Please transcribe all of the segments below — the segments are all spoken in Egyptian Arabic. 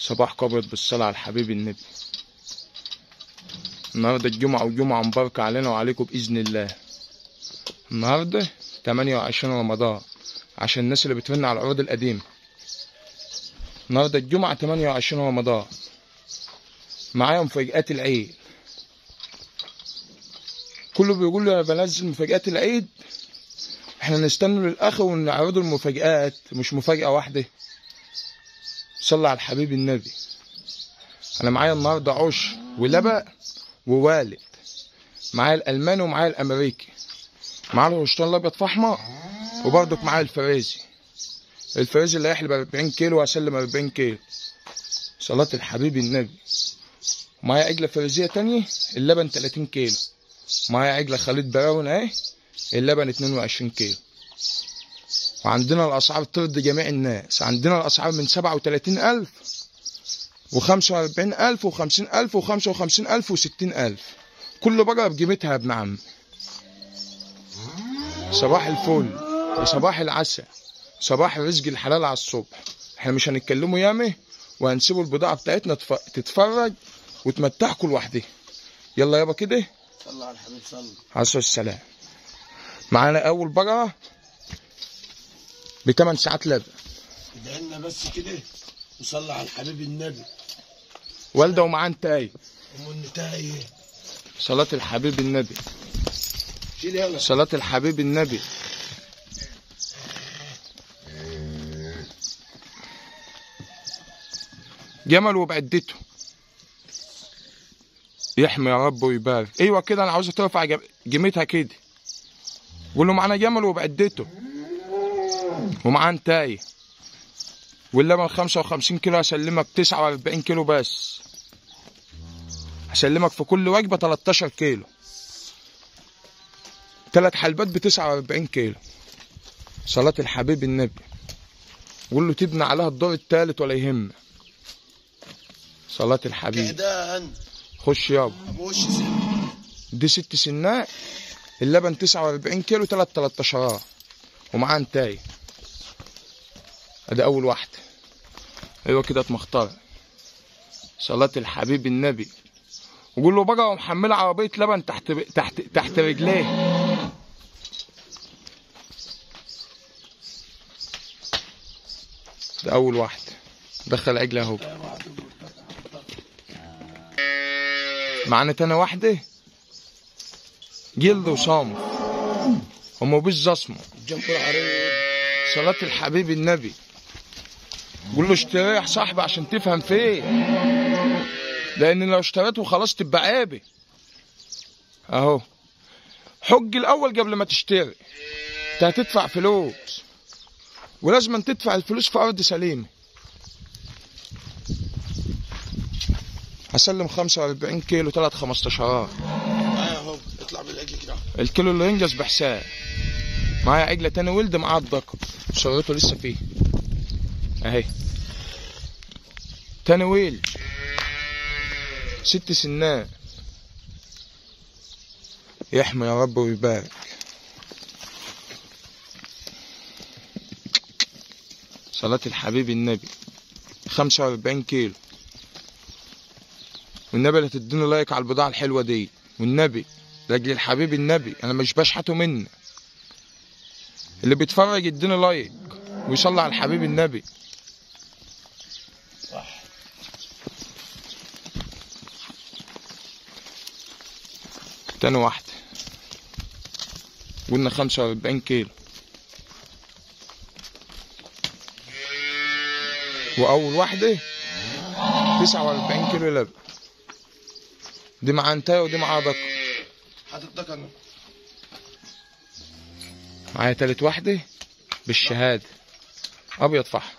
صباح قبض بالصلاة على الحبيب النبي النهاردة الجمعة وجمعة مباركة علينا وعليكم بإذن الله النهاردة 28 رمضان عشان الناس اللي بترن على العروض القديمة النهاردة الجمعة 28 رمضان معايا مفاجآت العيد كله بيقول لي انا بنزل مفاجآت العيد احنا نستنى للاخر ونعرض المفاجآت مش مفاجأة واحدة صلى على الحبيب النبي انا معايا النهارده عش ولبق ووالد معايا الالماني ومعايا الامريكي معايا الهشتان الابيض فحمة وبرضك معايا الفريزي الفريزي اللي هيحلب 40 كيلو وهسلم 40 كيلو صلاة الحبيب النبي معايا عجلة فريزية تانية اللبن 30 كيلو معايا عجلة خليط براون اهي اللبن 22 كيلو وعندنا الأسعار ترضي جميع الناس عندنا الأسعار من 37000 و45000 و50000 و55000 و60000 كل بقرة بقيمتها يا ابن عم صباح الفل وصباح العسل صباح الرزق الحلال على الصبح احنا مش هنتكلموا ياما وهنسيبوا البضاعة بتاعتنا تف- تتفرج وتمتعكوا لوحدها يلا يابا كده صلى على الحبيب صلى عصر السلام معانا اول بقرة بثمان ساعات لبن ادعي لنا بس كده وصلى على الحبيب النبي والدة ومعاه انتاي ام النتاية صلاة الحبيب النبي شيل يلا صلاة الحبيب النبي جمل وبعدته يحمي يا رب ويبارك ايوه كده انا عاوزه ترفع جم- قيمتها كده قول له معانا جمل وبعدته ومعاه انتاي واللبن 55 كيلو هسلمك 49 كيلو بس هسلمك في كل وجبه 13 كيلو ثلاث حلبات ب 49 كيلو صلاة الحبيب النبي قول له تبني عليها الدور الثالث ولا يهمك صلاة الحبيب كعدان خش يابا ابو وش سن دي ست سنات اللبن 49 كيلو ثلاث 13 ومعاه انتاي ادي اول واحدة ايوه كده مختار صلاة الحبيب النبي وقول له بقى ومحمله عربية لبن تحت تحت تحت رجليه ده اول واحدة دخل عجله اهو معانا تاني واحدة جلد وصامت هما بيز اسمه جنب العريض صلاة الحبيب النبي قول له اشتري يا صاحبي عشان تفهم فين لان لو اشتريته خلاص تبقى عيبي اهو حج الاول قبل ما تشتري انت هتدفع فلوس ولازم تدفع الفلوس في ارض سليمه هسلم 45 كيلو ثلاث 15 معايا اهو اطلع بالعجل كده الكيلو اللي ينجز بحساب معايا عجلة تاني ولد معاه الدقة شريته لسه فيه اهي تاني ولد ست سنات يحمي يا رب ويبارك صلاة الحبيب النبي خمسة وأربعين كيلو والنبي لا تديني لايك على البضاعة الحلوة دي والنبي لاجل الحبيب النبي انا مش بشحته منه اللي بيتفرج يديني لايك ويصلي على الحبيب النبي صح تاني واحدة قلنا خمسة وأربعين كيلو وأول واحدة تسعة وأربعين كيلو لبن دي مع انتايه ودي مع دقة حاطط انا معايا تالت واحدة بالشهادة أبيض فحم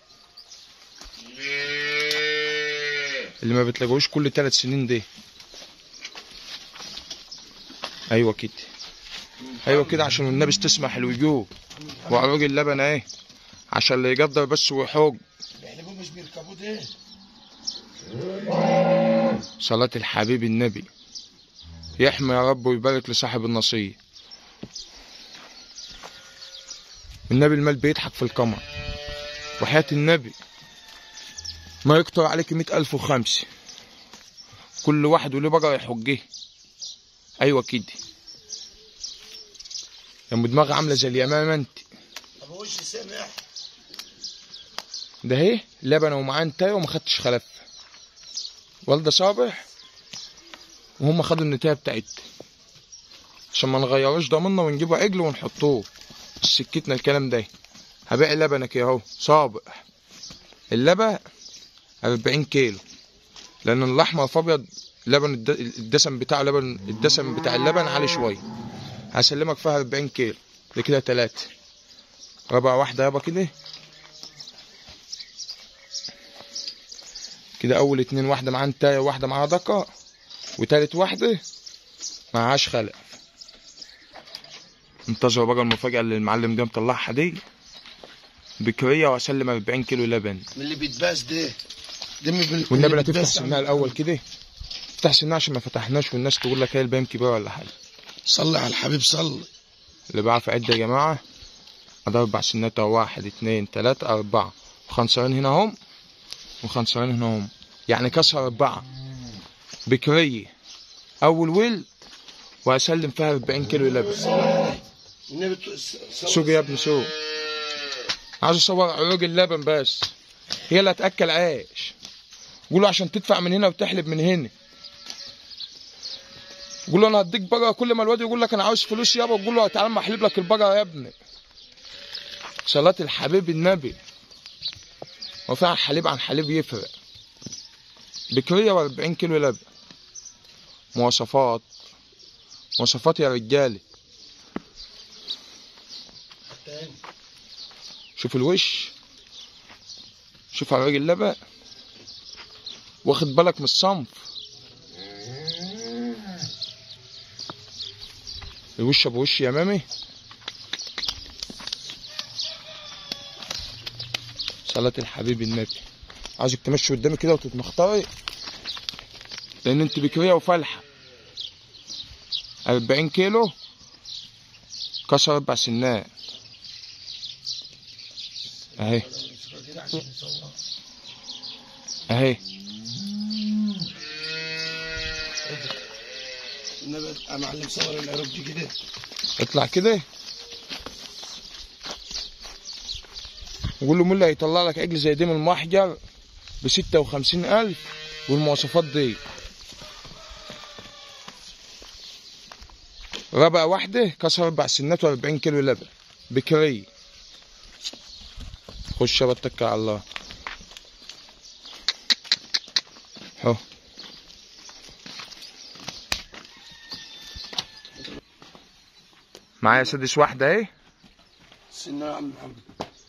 اللي ما بتلاقوش كل تلات سنين دي أيوة كده أيوة كده عشان النبي تسمح الوجوه وعروج اللبن أهي عشان اللي يقدر بس ويحوج بيحلبوه مش بيركبوه ده صلاة الحبيب النبي يحمي يا رب ويبارك لصاحب النصيب النبي المال بيضحك في القمر وحياة النبي ما يكتر عليك مئة ألف وخمسة كل واحد وليه بقى يحجيه أيوة كده يا أم دماغ عاملة زي اليمامة انت طب وش سامح ده اهي لبنة ومعاه انتايه وما خدتش خلف والدة صابح وهم خدوا النتايه بتاعتها عشان ما نغيروش ضمننا ونجيبه عجل ونحطوه سكتنا الكلام ده هبيع لبنك اهو صابح اللبن 40 كيلو لان الاحمر فابيض لبن الد- الدسم بتاعه لبن الدسم بتاع اللبن عالي شويه هسلمك فيها 40 كيلو دي كده تلاتة ربع واحدة يابا كده كده اول اتنين واحدة معاها انتاية وواحدة معاها دقة وتالت واحدة معهاش خلق انتظروا بقى المفاجأة اللي المعلم ده مطلعها دي بكرية واسلم 40 كيلو لبن من اللي بيتباس ده ده من من والنبي اللي لا تفتح بيتباس سنها الاول كده افتح سنها عشان ما فتحناش والناس تقول لك هي البايم كبير ولا حاجه صلي على الحبيب صلي اللي بيعرف يعد يا جماعه ادي اربع سنات أهو. واحد اتنين تلاته اربعه وخنصرين هنا هم وخنصرين هنا هم يعني كسر اربعه بكريه اول ولد واسلم فيها 40 كيلو لبن النبي ت- س- صلي. سوق يا ابني سوق عايز اصور عروج اللبن بس هي اللي هتاكل عيش قول له عشان تدفع من هنا وتحلب من هنا قول له انا هديك بقره كل ما الواد يقول لك انا عاوز فلوس يابا قول له تعالى ما احلب لك البقره يا ابني صلاة الحبيب النبي هو فعلا حليب عن حليب يفرق بكرية و40 كيلو لبن مواصفات مواصفات يا رجالي تاني. شوف الوش شوف على راجل اللبق واخد بالك من الصنف الوش ابو وش يا مامي صلاة الحبيب النبي عايزك تمشي قدامي كده وتتمخطري لان انت بكريه وفالحه 40 كيلو كسر اربع سنات اهي كده عشان يصور. اهي النبي يا معلم صور العروق دي كده اطلع كده وقول له ملا هيطلع لك عجل زي دي من المحجر بستة وخمسين ألف والمواصفات دي ربع واحدة كسر أربع سنات وأربعين كيلو لبن بكري خش يا بتك على الله اهو معايا سادس واحدة اهي سنة يا عم محمد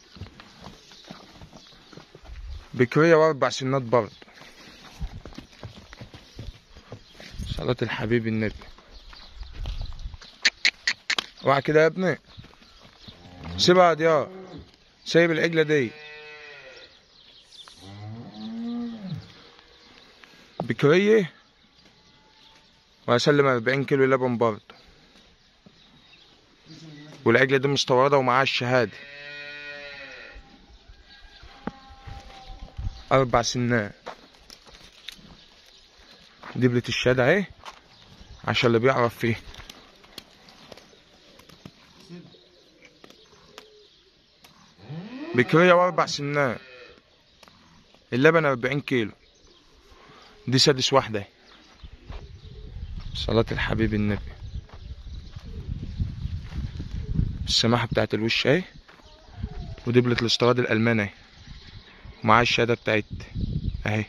بكرية واربع سنات برضه صلاة الحبيب النبي اوعى كده يا ابني سيبها يا ديار سايب العجلة دي بكرية وهسلم 40 كيلو لبن برضه والعجلة دي مستوردة ومعاها الشهادة أربع سنات دبلة الشهادة أهي عشان اللي بيعرف فيه بكرية وأربع سنات اللبن أربعين كيلو دي سادس واحدة أهي. صلاة الحبيب النبي السماحة بتاعت الوش اهي ودبلة الاستيراد الألماني اهي ومعاه الشهادة بتاعت اهي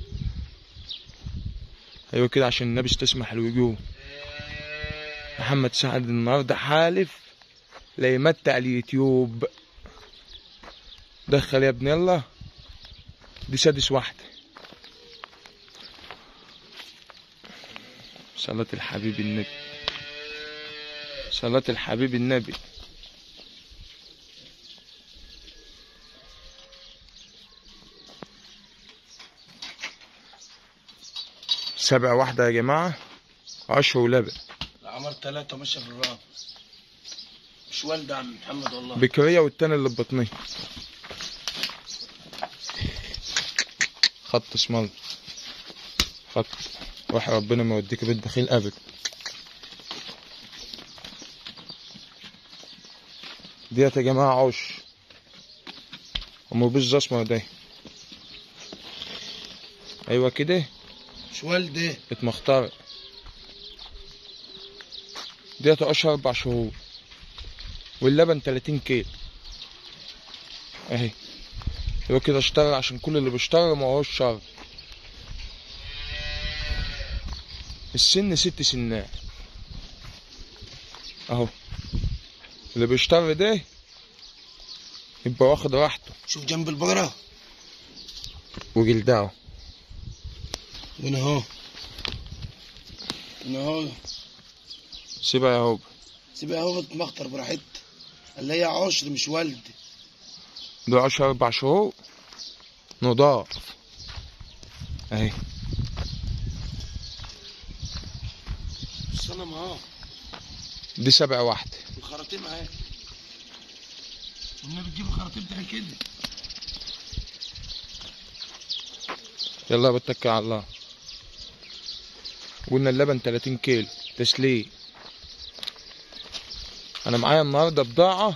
ايوه كده عشان النبي استسمح الوجوه محمد سعد النهارده حالف لا يمتع اليوتيوب دخل يا ابني يلا دي سادس واحدة صلاة الحبيب النبي صلاة الحبيب النبي سبع واحدة يا جماعة عشر ولبن العمر ثلاثة ماشية في الرابع مش والدة يا عم محمد والله بكرية والتاني اللي ببطنيه خط اسمر خط روح ربنا ما يوديك بيت بخيل ابدا ديت يا جماعة عش ومبز اسمر ده ايوه كده مش والده اتمختار ديت عش اربع شهور واللبن 30 كيلو اهي يبقى كده اشتغل عشان كل اللي بيشتغل ما هوش شر السن ست سنات اهو اللي بيشتغل ده يبقى واخد راحته شوف جنب البقرة وجلدها هنا اهو هنا اهو سيبها يا هوب سيبها اهو تمخطر براحتها اللي هي عشر مش والد دول عشر أربع شهور نضاف أهي الصنم اهو دي سبع واحدة الخراطيم اهي والنبي تجيب الخراطيم تاني كده يلا بتكل على الله قلنا اللبن 30 كيلو تسليم أنا معايا النهاردة بضاعة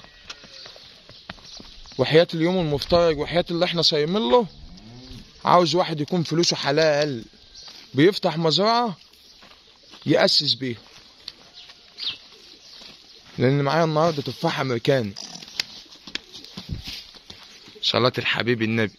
وحياة اليوم المفترج وحياة اللي احنا صايمين له عاوز واحد يكون فلوسه حلال بيفتح مزرعة يأسس بيها لأن معايا النهاردة تفاح أمريكاني صلاة الحبيب النبي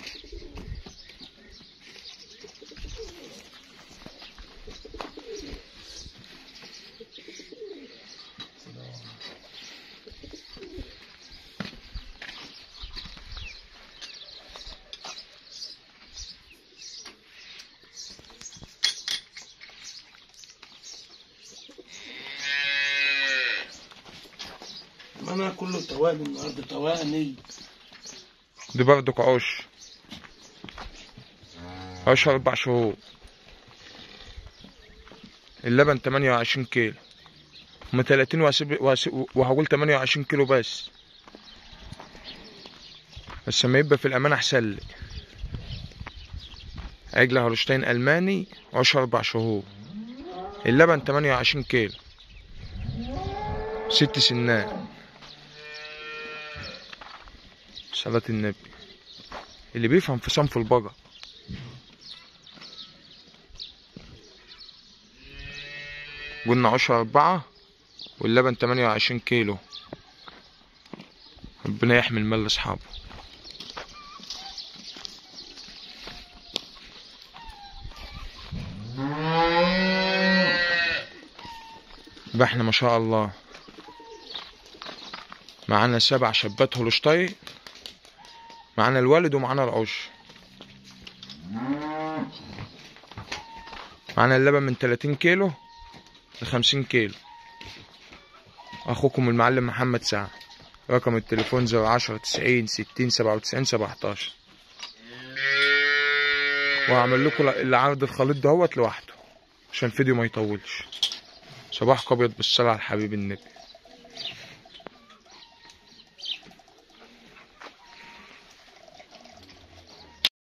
ما انا كله تواني النهارده تواني دي برضك عش عش أربع شهور اللبن تمانية وعشرين كيلو هما تلاتين وهسيب وهسيب- وهقول تمانية وعشرين كيلو بس بس لما يبقى في الأمان أحسن لي عجلة هولشتاين ألماني عش أربع شهور اللبن تمانية وعشرين كيلو ست سنات صلاة النبي اللي بيفهم في صنف البقر قلنا عشرة أربعة واللبن تمانية وعشرين كيلو ربنا يحمي المال لأصحابه يبقى احنا ما شاء الله معانا سبع شبات هولشتاين معانا الوالد ومعانا العش معانا اللبن من 30 كيلو ل 50 كيلو اخوكم المعلم محمد سعد رقم التليفون 010 90 60 97 17 وهعمل لكم العرض الخليط دهوت لوحده عشان الفيديو ما يطولش صباحكم ابيض بالصلاه على الحبيب النبي